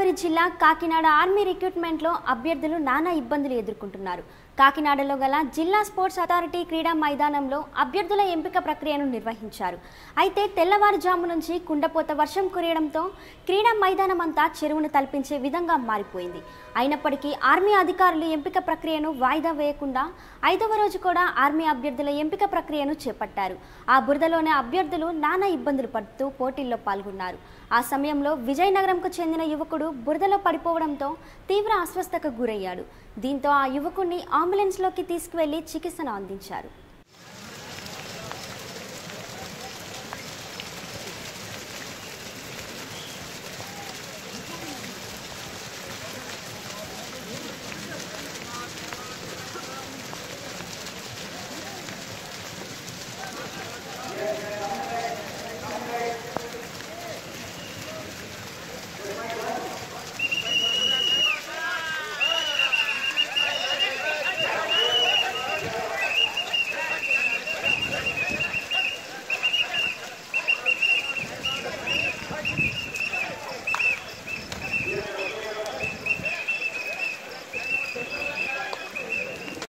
తూర్పుగోదావరి జిల్లా కాకినాడ ఆర్మీ రిక్రూట్మెంట్లో అభ్యర్థులు నానా ఇబ్బందులు ఎదుర్కొంటున్నారు కాకినాడలో గల జిల్లా స్పోర్ట్స్ అథారిటీ క్రీడా మైదానంలో అభ్యర్థుల ఎంపిక ప్రక్రియను నిర్వహించారు అయితే తెల్లవారుజాము నుంచి కుండపోత వర్షం కురియడంతో క్రీడా మైదానం అంతా చెరువును తలపించే విధంగా మారిపోయింది అయినప్పటికీ ఆర్మీ అధికారులు ఎంపిక ప్రక్రియను వాయిదా వేయకుండా ఐదవ రోజు కూడా ఆర్మీ అభ్యర్థుల ఎంపిక ప్రక్రియను చేపట్టారు ఆ బురదలోనే అభ్యర్థులు నానా ఇబ్బందులు పడుతూ పోటీల్లో పాల్గొన్నారు ఆ సమయంలో విజయనగరంకు చెందిన యువకుడు బురదలో పడిపోవడంతో తీవ్ర అస్వస్థతకు గురయ్యాడు దీంతో ఆ యువకుడిని అంబులెన్స్లోకి తీసుకువెళ్లి చికిత్సను అందించారు